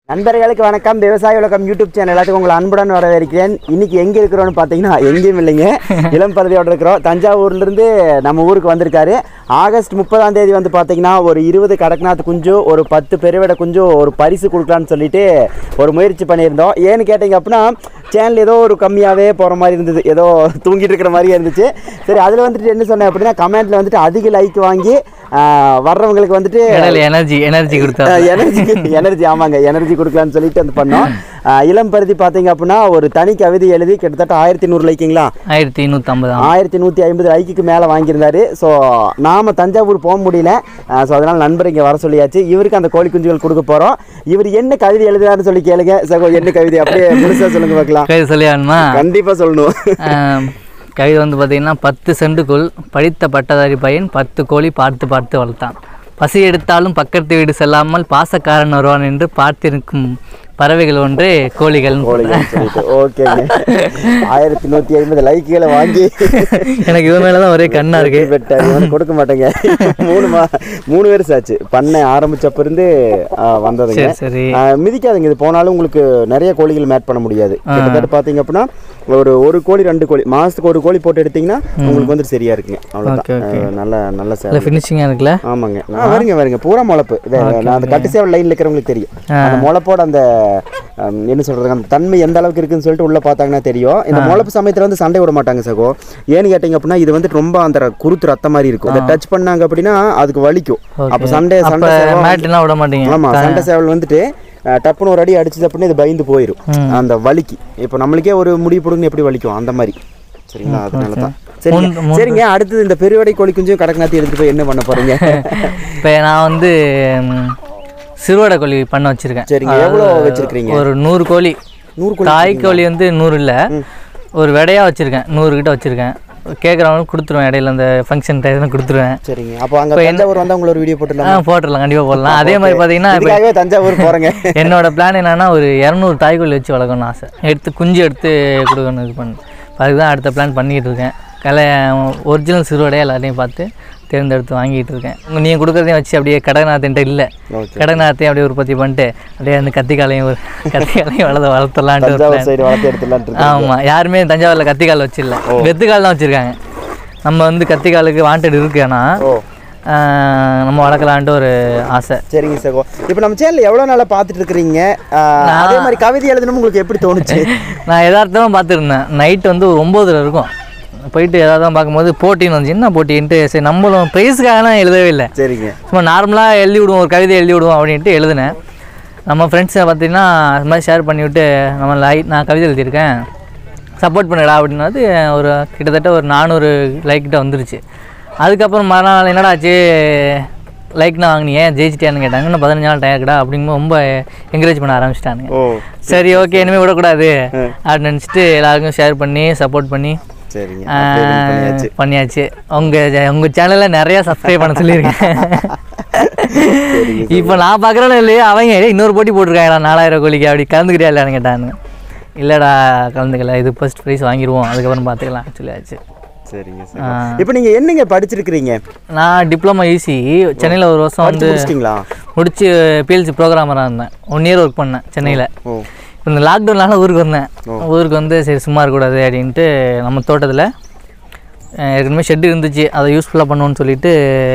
நண்பர்களுக்கு வணக்கம் விவசாய உலகம் யூடியூப் சேனல் எல்லாத்துக்கும் உங்களை அன்புடன் வரவேற்கிறேன் இன்னைக்கு எங்கே இருக்கிறோம்னு பார்த்தீங்கன்னா எங்கேயும் இல்லைங்க இளம் பருதியோட இருக்கிறோம் தஞ்சாவூர்லேருந்து நம்ம ஊருக்கு வந்திருக்காரு ஆகஸ்ட் முப்பதாம் தேதி வந்து பார்த்தீங்கன்னா ஒரு இருபது கடக்நாத் குஞ்சு ஒரு பத்து பெருவிட குஞ்சு ஒரு பரிசு கொடுக்கலான்னு சொல்லிட்டு ஒரு முயற்சி பண்ணியிருந்தோம் ஏன்னு கேட்டிங்க அப்படின்னா சேனல் ஏதோ ஒரு கம்மியாகவே போகிற மாதிரி இருந்தது ஏதோ தூங்கிட்டு இருக்கிற மாதிரியே இருந்துச்சு சரி அதில் வந்துட்டு என்ன சொன்னேன் அப்படின்னா கமெண்ட்டில் வந்துட்டு அதிக லைக் வாங்கி ஆஹ், வர்றவங்களுக்கு வந்துட்டு இடையில எனர்ஜி எனர்ஜி கொடுத்தா எனர்ஜி எனர்ஜி ஆமாங்க எனர்ஜி கொடுக்கலான்னு சொல்லிட்டு வந்து பண்ணோம் அஹ் இளம் பருதி பார்த்தீங்க அப்படின்னா ஒரு தனி கவிதை எழுதி கிட்டத்தட்ட ஆயிரத்தி நூறு லைக்குங்களா ஆயிரத்தி நூற்றம்பது ஆயிரத்தி நூற்றி ஐம்பது லைக்குக்கு மேலே வாங்கியிருந்தாரு ஸோ நாம தஞ்சாவூர் போக முடியல ஸோ அதனால் நண்பர் இங்கே வர சொல்லியாச்சு இவருக்கு அந்த கோழி குஞ்சுகள் கொடுக்க போகிறோம் இவர் என்ன கவிதை எழுதுறாருன்னு சொல்லி கேளுங்க சகோ என்ன கவிதை அப்படியே முழுசாக சொல்லுங்க பார்க்கலாம் கவிதை சொல்லி ஆகணுமா கண்டிப்பாக சொல்லணும் ஆம், கவிதை வந்து பார்த்தீங்கன்னா பத்து செண்டுக்குள் படித்த பட்டதாரி பையன் பத்து கோழி பார்த்து பார்த்து வளர்த்தான் பசி எடுத்தாலும் பக்கத்து வீடு செல்லாமல் பாசக்காரன் வருவான் என்று பார்த்திருக்கும் பறவைகள் ஒன்று கோழிகள் கோழிகள் சொல்லிட்டு ஓகேங்க ஆயிரத்தி நூற்றி ஐம்பது லைக்குகளை வாங்கி எனக்கு இது மேலே தான் ஒரே கண்ணா இருக்கு வெற்றி பெற்றார் இவனுக்கு கொடுக்க மாட்டேங்க மூணு மா மூணு வருஷம் ஆச்சு பண்ணை ஆரம்பிச்சப்ப இருந்து ஆ, வந்ததுங்க சரி சரி ஆ, மிதிக்காதுங்க இது போனாலும் உங்களுக்கு நிறைய கோழிகள் மேட் பண்ண முடியாது கிட்டத்தட்ட பார்த்தீங்க அப்படின்னா ஒரு ஒரு கோழி ரெண்டு கோழி மாசத்துக்கு ஒரு கோழி போட்டு எடுத்தீங்கன்னா உங்களுக்கு வந்து சரியா இருக்குங்க அவ்வளோதான் Okay, ஆ, நல்ல நல்ல சேவை நல்ல ஃபினிஷிங்காக இருக்குல்ல ஆமாங்க ஆ, வருங்க வருங்க பூரா முளப்பு இது, நான் அந்த கட்டு சேவல் லைன்ல இருக்கிறவங்களுக்கு தெரியும் அந்த முளப்போட அந்த ஆம், என்ன சொல்றது அந்த தன்மை எந்த அளவுக்கு இருக்குன்னு சொல்லிட்டு உள்ள பார்த்தாங்கன்னா தெரியும் இந்த முளப்பு சமயத்துல வந்து சண்டை விட மாட்டாங்க சகோ ஏன்னு கேட்டீங்க அப்படின்னா இது வந்துட்டு ரொம்ப அந்த குருத்து ரத்த மாதிரி இருக்கும் இதை டச் பண்ணாங்க அப்படின்னா அதுக்கு வலிக்கும் அப்ப சண்டை அப்போ சண்டை சேவல் மேட்லாம் விட மாட்டீங்க ஆமா சண்டை சேவல் வந்துட்டு அஹ், டப்புன்னு ஒரு அடி அடிச்சது அப்படின்னு இது பயந்து போயிடும் அந்த வலிக்கு இப்போ நம்மளுக்கே ஒரு முடி பிடுங்கன்னு எப்படி வலிக்கும் அந்த மாதிரி சரிங்களா அதனால தான் சரிங்க சரிங்க அடுத்தது இந்த பெருவடை கோழி குஞ்சும் கடக்நாத்தி எடுத்துட்டு போய் என்ன பண்ண போறீங்க இப்போ நான் வந்து ம், சிறுவடை கோழி பண்ண வச்சிருக்கேன் சரிங்க எவ்வளோ வச்சிருக்கீங்க ஒரு நூறு கோழி நூறு கோழி தாய் கோழி வந்து நூறு இல்லை ஒரு விடையா வச்சிருக்கேன் நூறு கிட்ட வச்சிருக்கேன் கேட்குறவங்களுக்கு கொடுத்துருவேன் இடையில அந்த ஃபங்க்ஷன் டைம்ல கொடுத்துருவேன் சரிங்க அப்போ அங்க தஞ்சாவூர் வந்தா உங்களை ஒரு வீடியோ ஆ போட்டுடலாம் போட்டுடலாம் கண்டிப்பாக போடலாம் அதே மாதிரி பார்த்தீங்கன்னா இப்போ இதுக்காகவே தஞ்சாவூர் போறேங்க என்னோட பிளான் என்னன்னா ஒரு இரநூறு தாய்க்கோழி வச்சு வளர்க்கணும்னு ஆசை எடுத்து குஞ்சு எடுத்து கொடுக்கணும் இது பண்ணு அதுக்கு தான் அடுத்த பிளான் பண்ணிக்கிட்டு இருக்கேன் கலை ஒரிஜினல் சிறுவடையை எல்லாத்தையும் பார்த்து தேர்ந்தெடுத்து வாங்கிட்டு இருக்கேன் உங்க நீங்கள் கொடுக்குறதையும் வச்சு அப்படியே கடகநாத்தின்ட்ட இல்லை ஓகே கடகநாத்தையும் அப்படியே உற்பத்தி பண்ணிட்டு அப்படியே அந்த கத்திக்காலையும் ஒரு கத்திக்காலையும் வளர்த்து வளர்த்துலான்ட்டு ஒரு தஞ்சாவூர் சைடு வளர்த்து எடுத்துடலான்ட்டு இருக்கேன் ஆமாம் யாருமே தஞ்சாவூரில் கத்திக்கால் வச்சிடல வெத்துக்கால் தான் வச்சுருக்காங்க நம்ம வந்து கத்திக்காலுக்கு வாண்டட் இருக்கு ஆனால் ஓ ஆஹ், நம்ம வளர்க்கலான்ட்டு ஒரு ஆசை சரிங்க சகோ இப்போ நம்ம சேனல் எவ்வளோ நாளாக பார்த்துட்டு இருக்கிறீங்க ஆஹ், அதே மாதிரி கவிதை எழுதணும் உங்களுக்கு எப்படி தோணுச்சு நான் யதார்த்தமாக பார்த்துருந்தேன் நைட் வந்து ஒரு ஒம்போதுல இருக்கும் போயிட்டு எதாவது பார்க்கும்போது போட்டின்னு வந்துச்சு என்ன போட்டின்ட்டு சரி நம்மளும் ப்ரைஸுக்காகலாம் எழுதவே இல்லை சரிங்க சும்மா நார்மலாக எழுதி விடுவோம் ஒரு கவிதை எழுதி விடுவோம் அப்படின்ட்டு எழுதினேன் நம்ம ஃப்ரெண்ட்ஸை பார்த்தீங்கன்னா இது மாதிரி ஷேர் பண்ணிவிட்டு நம்ம லை நான் கவிதை எழுதியிருக்கேன் சப்போர்ட் பண்ணுடா அப்படின்னது ஒரு கிட்டத்தட்ட ஒரு நானூறு லைக்கிட்ட வந்துருச்சு அதுக்கப்புறம் மறுநாள் என்னடா ஆச்சு லைக்னா வாங்கினியே ஜெயிச்சிட்டியான்னு கேட்டாங்க இன்னும் பதினஞ்சு நாள் டயர்டா அப்படிங்கும்போது ரொம்ப என்கரேஜ் பண்ண ஆரம்பிச்சிட்டானுங்க ஓ சரி ஓகே இனிமேல் விடக்கூடாது அப்படின்னு நினச்சிட்டு எல்லாருக்கும் ஷேர் பண்ணி சப்போர்ட் பண்ணி சரிங்க அப்படியே win பண்ணியாச்சு பண்ணியாச்சு உங்கள் உங்கள் சேனலில் நிறையா சப்ஸ்கிரைப் பண்ண சொல்லியிருக்கேன் இப்போ நான் பார்க்குறேன்னு இல்லையா அவங்க "ஏய், இன்னொரு போட்டி போட்டிருக்காங்கடா நாலாயிரம் கோழிக்கு அப்படி கலந்துக்கிட்டியா இல்லையான்னு கேட்டானுங்க இல்லைடா கலந்துக்கல இது ஃபர்ஸ்ட் ப்ரைஸ் வாங்கிடுவோம் அதுக்கப்புறம் பார்த்துக்கலாம் சொல்லியாச்சு சரிங்க சரி இப்போ நீங்க என்னங்க படிச்சிருக்கிறீங்க நான் டிப்ளமா ஈசி சென்னையில் ஒரு வருஷம் வந்து முடிச்சிட்டிங்களா முடிச்சு பிஎல்சி ப்ரோக்ராமராக இருந்தேன் ஒன் இயர் ஒர்க் பண்ணேன் சென்னையில் ஓ இப்போ இந்த லாக்டவுனால ஊருக்கு வந்தேன் ஊருக்கு வந்து சரி சும்மா இருக்கக்கூடாது அப்படின்ட்டு நம்ம தோட்டத்தில் ஏற்கனவே ஷெட்டு இருந்துச்சு அதை யூஸ்ஃபுல்லாக பண்ணுவோன்னு சொல்லிட்டு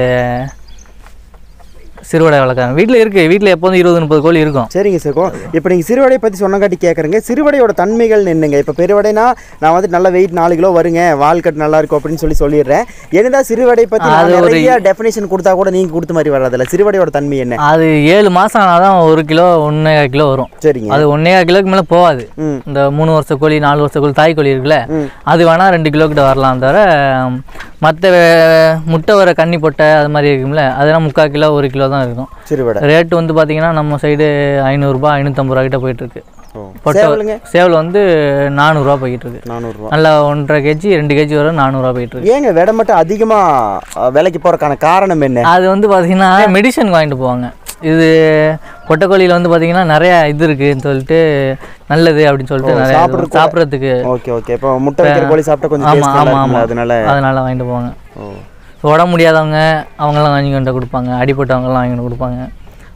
சிறுவடை வளர்க்குறாங்க வீட்டில் இருக்குது வீட்டில் எப்போதும் இருபது முப்பது கோழி இருக்கும் சரிங்க சகோ இப்போ நீங்கள் சிறுவடை பற்றி சொன்னங்காட்டி கேட்குறேங்க சிறுவடையோட தன்மைகள் என்னங்க இப்போ பெருவடைனா நான் வந்து நல்ல வெயிட் நாலு கிலோ வருங்க வால் கட் நல்லா இருக்கும் அப்படின்னு சொல்லி சொல்லிடுறேன் என்னதான் சிறுவடை பற்றி நான் நிறைய டெஃபினேஷன் கொடுத்தா கூட நீங்கள் கொடுத்த மாதிரி வராதுல்ல சிறுவடையோட தன்மை என்ன அது ஏழு மாதம் ஆனால் தான் ஒரு கிலோ ஒன்றே கிலோ வரும் சரிங்க அது ஒன்றே கிலோக்கு மேலே போகாது ம் இந்த மூணு வருஷ கோழி நாலு வருஷ கோழி தாய் கோழி இருக்குல்ல ம். அது வேணால் ரெண்டு கிலோ கிட்ட வரலாம் தவிர மற்ற முட்டை வர கன்னி பொட்டை அது மாதிரி இருக்கும்ல அதெல்லாம் முக்கால் கிலோ ஒரு கிலோ தான் இருக்கும் சிறுவடை ரேட்டு வந்து பார்த்தீங்கன்னா நம்ம சைடு ஐநூறுரூபா ஐநூற்றம்பது ரூபா கிட்ட போயிட்டுருக்கு ஓ பொட்டை சேவலுங்க சேவல் வந்து நானூறுரூவா போய்கிட்டு இருக்கு நானூறுரூவா நல்லா ஒன்றரை கேஜி ரெண்டு கேஜி வரை நானூறுரூவா போயிட்டு இருக்கு ஏங்க விலை மட்டும் அதிகமாக விலைக்கு போகிறக்கான காரணம் என்ன அது வந்து பார்த்தீங்கன்னா மெடிசன் வாங்கிட்டு போவாங்க இது பொட்டைக்கோழியில் வந்து பார்த்தீங்கன்னா நிறைய இது இருக்குன்னு சொல்லிட்டு நல்லது அப்படின்னு சொல்லிட்டு நிறைய இது சாப்பிட்றதுக்கு- சாப்பிட்றதுக்கு ஓகே ஓகே இப்போ முட்டை வைக்கிற கோழி சாப்பிட்டா கொஞ்சம் ஆமாம் taste நல்லா ஆமாம் இருக்கும்ல, ஆமாம் அதனால அதனால வாங்கிட்டு போவாங்க ஓ உடம்பு முடியாதவங்க அவங்கெல்லாம் வாங்கி கொண்டு கொடுப்பாங்க அடிப்பட்டவங்கலாம் வாங்கி கொண்டு கொடுப்பாங்க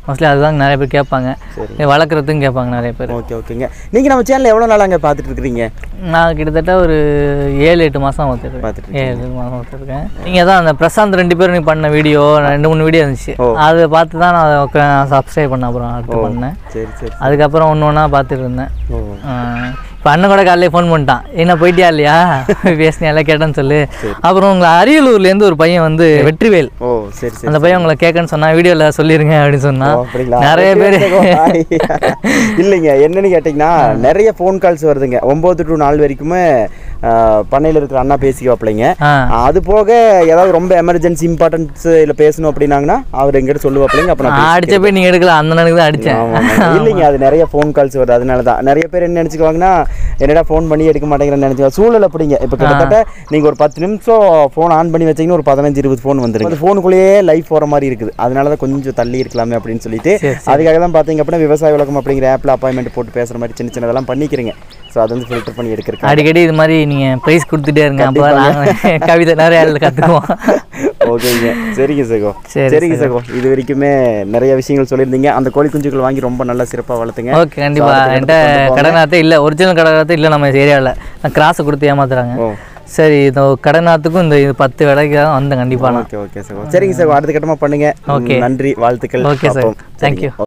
மோஸ்ட்லி அதுதான் நிறைய பேர் கேட்பாங்க இது வளர்க்குறதுக்கும் கேட்பாங்க நிறைய பேர் ஓகே ஓகேங்க நீங்கள் நம்ம சேனல் எவ்வளோ நாளாங்க பார்த்துட்டு இருக்கிறீங்க நான் கிட்டத்தட்ட ஒரு ஏழு எட்டு மாதம் பார்த்துருக்கேன் பார்த்துட்டு ஏழு எட்டு மாதம் பார்த்துருக்கேன் நீங்கள் தான் அந்த பிரசாந்த் ரெண்டு பேரும் நீ பண்ண வீடியோ ரெண்டு மூணு வீடியோ இருந்துச்சு ஓ. அதை பார்த்து தான் நான் சப்ஸ்கிரைப் பண்ண அப்புறம் அடுத்து பண்ணேன் சரி சரி அதுக்கப்புறம் ஒன்று ஒன்றா பார்த்துட்டு இருந்தேன் ஓ இப்போ அண்ணன் கூட காலையில ஃபோன் பண்ணிட்டான் என்ன போயிட்டியா இல்லையா பேசினியா எல்லாம் கேட்டேன்னு சொல்லு அப்புறம் உங்களை அரியலூர்லேருந்து ஒரு பையன் வந்து வெற்றிவேல் ஓ சரி சரி அந்த பையன் உங்களை கேட்கன்னு சொன்னா வீடியோவில் சொல்லிருங்க அப்படின்னு ஓ, சொன்னான் அப்படிங்களா? நிறைய பேர் இல்லைங்க என்னன்னு கேட்டிங்கன்னா நிறைய ஃபோன் கால்ஸ் வருதுங்க ஒம்பது டு நாலு வரைக்குமே பண்ணையில் இருக்கிற அண்ணா பேசிக்குவாப்பிள்ளைங்க ஆ அது போக ஏதாவது ரொம்ப எமர்ஜென்சி இம்பார்ட்டன்ஸ் இல்லை பேசணும் அப்படின்னாங்கன்னா அவர் எங்கிட்ட சொல்லுவாப்பிள்ளைங்க அப்போ நான் அடிச்ச போய் நீங்கள் எடுக்கல அந்த நாளுக்கு தான் அடித்தேன் ஆமா, ஆமா. இல்லைங்க அது நிறைய ஃபோன் கால்ஸ் வருது அதனால தான் நிறைய பேர் என்ன நினச்சிக்குவாங்கன்னா என்னடா ஃபோன் பண்ணி எடுக்க மாட்டேங்கிறேன்னு நினச்சிக்குவாங்க சூழல் அப்படிங்க இப்போ கிட்டத்தட்ட நீங்கள் ஒரு பத்து நிமிஷம் ஃபோன் ஆன் பண்ணி வச்சீங்கன்னா ஒரு பதினஞ்சு இருபது ஃபோன் வந்துருங்க அந்த ஃபோனுக்குள்ளேயே லைஃப் போகிற மாதிரி இருக்குது அதனால தான் கொஞ்சம் தள்ளி இருக்கலாமே அப்படின்னு சொல்லிட்டு சரி, அதுக்காக தான் பார்த்தீங்க அப்படின்னா விவசாய உலகம் அப்படிங்கிற ஆப்பில் அப்பாயின்மெண்ட் போட்டு பேசுகிற மாதிரி சின்ன சின்னதெல்லாம் பண்ணிக்கிறீங்க ஸோ அது வந்து ஃபில்டர் பண்ணி எடுக்கிறேன் அடிக்கடி இது மாதிரி நீங்கள் ப்ரைஸ் கொடுத்துட்டே இருங்க அப்போ நாங்கள் கவிதை நிறைய இடத்துல கற்றுக்குவோம் ஓகேங்க சரிங்க சகோ சரி, சரிங்க சகோ இது வரைக்குமே நிறைய விஷயங்கள் சொல்லியிருந்தீங்க அந்த கோழி குஞ்சுகள் வாங்கி ரொம்ப நல்லா சிறப்பாக வளர்த்துங்க ஓகே கண்டிப்பாக அடுத்த என்கிட்ட கட்டத்துக்கு கடனாத்தே இல்லை ஒரிஜினல் கடனாத்தே இல்லை நம்ம ஏரியாவில் நான் கிராஸை கொடுத்து ஏமாத்துறாங்க ஓ சரி இந்த கடனாத்துக்கும் இந்த இது பத்து விலைக்கு தான் வந்தேன் கண்டிப்பாக நான் ஓகே ஓகே சகோ சரிங்க சகோ அடுத்த கட்டமாக பண்ணுங்க Okay. நன்றி வாழ்த்துக்கள் Okay, sir. பார்ப்போம். Thank சரிங்க. you.